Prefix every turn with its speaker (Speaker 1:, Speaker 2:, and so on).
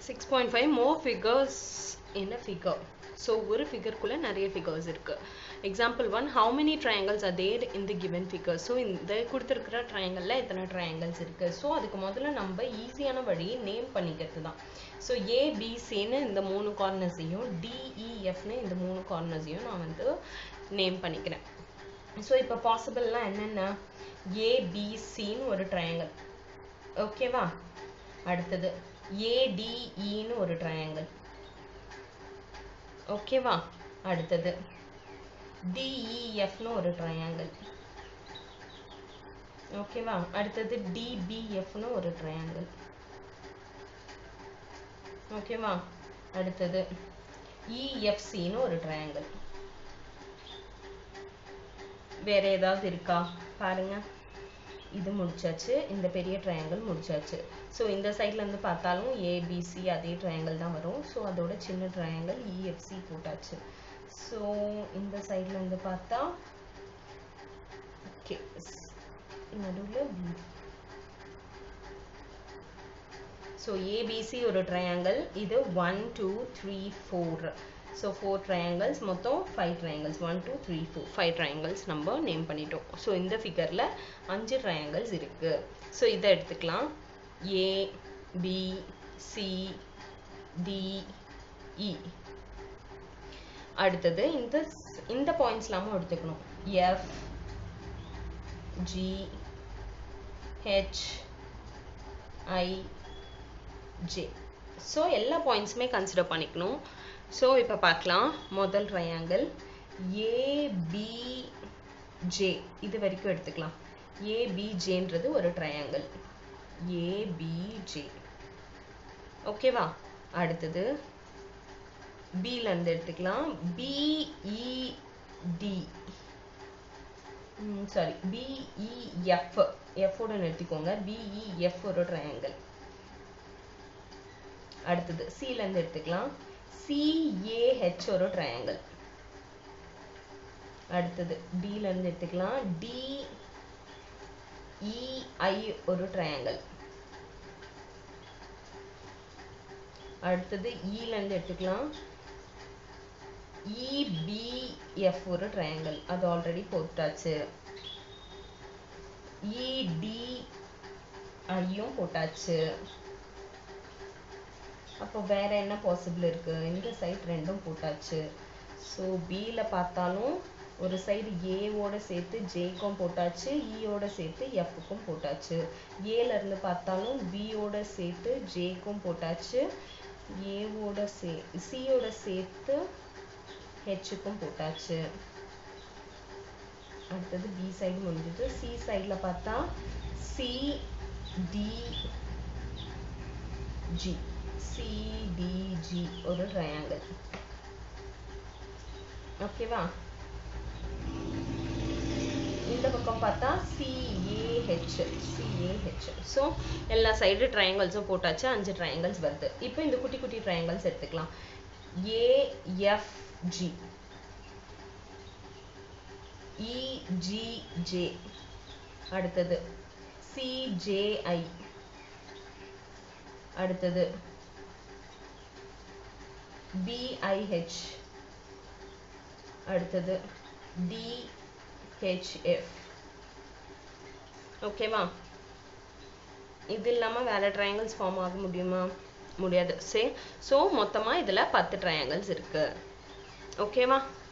Speaker 1: six point five more figures என்ன figure so ஒரு ஃபிகருக்குள்ளே நிறைய ஃபிகர்ஸ் இருக்குது example one how many triangles are there in the given figure so இந்த கொடுத்துருக்கிற ட்ரையாங்கிளில் எத்தனை ட்ரையாங்கிள்ஸ் இருக்குது ஸோ அதுக்கு முதல்ல நம்ம ஈஸியான வழி நேம் பண்ணிக்கிறது தான் ஸோ ஏபிசின்னு இந்த மூணு கார்னர்ஸையும் டிஇஎஃப்னு இந்த மூணு கார்னர்ஸையும் நான் வந்து நேம் பண்ணிக்கிறேன் ஸோ இப்போ பாசிபிள்லாம் என்னென்ன ஏபிசின்னு ஒரு ட்ரையாங்கிள் ஓகேவா அடுத்தது ஏடிஇன்னு ஒரு ட்ரையாங்கிள் ஓகேவா அடுத்தது டிஇஎஃப்னு ஒரு ட்ரையாங்கிள் ஓகேவா அடுத்தது டிபிஎஃப்னு ஒரு ட்ரையாங்கிள் ஓகேவா அடுத்தது இஎஃப்சின்னு ஒரு ட்ரையாங்கிள் வேற ஏதாவது இருக்கா பாருங்க இது முடிச்சாச்சு இந்த பெரிய ட்ரையாங்கிள் முடிச்சாச்சு ஸோ இந்த சைட்ல இருந்து பார்த்தாலும் ஏபிசி அதே ட்ரையாங்கிள் தான் வரும் ஸோ அதோட சின்ன ட்ரையாங்கிள் இஎஃப்சி போட்டாச்சு ஸோ இந்த சைட்ல இருந்து பார்த்தா ஓகே நடுவில் பி ஸோ ஏபிசி ஒரு ட்ரையாங்கிள் இது one two three four so four triangles மொத்தம் five triangles one two three four five triangles நம்ம நேம் பண்ணிட்டோம் ஸோ இந்த ஃபிகரில் அஞ்சு ட்ரையாங்கிள்ஸ் இருக்குது ஸோ இதை எடுத்துக்கலாம் A B C D E அடுத்தது இந்த இந்த பாயிண்ட்ஸ் இல்லாமல் எடுத்துக்கணும் F G H I J so எல்லா பாயிண்ட்ஸுமே கன்சிடர் பண்ணிக்கணும் ஸோ இப்போ பார்க்கலாம் முதல் ட்ரையாங்கிள் ஏபிஜே இது வரைக்கும் எடுத்துக்கலாம் ஏபிஜேன்றது ஒரு ட்ரையாங்கிள் ஏபிஜே ஓகேவா அடுத்தது பில இருந்து எடுத்துக்கலாம் பிஇடி சாரி பிஇஎஃப் எஃபோட நிறுத்திக்கோங்க பிஇஎஃப் ஒரு ட்ரையாங்கிள் அடுத்தது சில இருந்து எடுத்துக்கலாம் சிஏஹெச் ஒரு ட்ரையாங்கிள் அடுத்தது டில இருந்து எடுத்துக்கலாம் டிஇஐ ஒரு ட்ரையாங்கிள் அடுத்தது ஈல இருந்து எடுத்துக்கலாம் இபிஎஃப் ஒரு ட்ரையாங்கிள் அது ஆல்ரெடி போட்டாச்சு இடி ஐயும் போட்டாச்சு அப்போ வேற என்ன பாசிபிள் இருக்கு இந்த சைட் ரெண்டும் போட்டாச்சு ஸோ பியில் பார்த்தாலும் ஒரு சைடு ஏவோட சேர்த்து ஜேக்கும் போட்டாச்சு இயோட சேர்த்து எஃப்க்கும் போட்டாச்சு ஏல இருந்து பார்த்தாலும் பியோட சேர்த்து ஜேக்கும் போட்டாச்சு ஏவோட சே சியோட சேர்த்து ஹெச்சுக்கும் போட்டாச்சு அடுத்தது பி சைடு முடிஞ்சது சி சைடில் பார்த்தா சி டி ஜி சிடிஜி ஒரு ட்ரையாங்கிள் ஓகேவா இந்த பக்கம் பார்த்தா சிஏஹெச் சிஏஹெச் ஸோ எல்லா சைடு ட்ரையாங்கிள்ஸும் போட்டாச்சு அஞ்சு ட்ரையாங்கிள்ஸ் வருது இப்போ இந்த குட்டி குட்டி ட்ரையாங்கிள்ஸ் எடுத்துக்கலாம் ஏஎஃப்ஜி இஜிஜே அடுத்தது சிஜேஐ அடுத்தது பிஐஹெச் அடுத்தது டிஹெச்எஃப் ஓகேவா இது இல்லாமல் வேற ட்ரையாங்கிள்ஸ் ஃபார்ம் ஆக முடியுமா முடியாது சே ஸோ மொத்தமாக இதில் பத்து ட்ரையாங்கிள்ஸ் இருக்கு ஓகேவா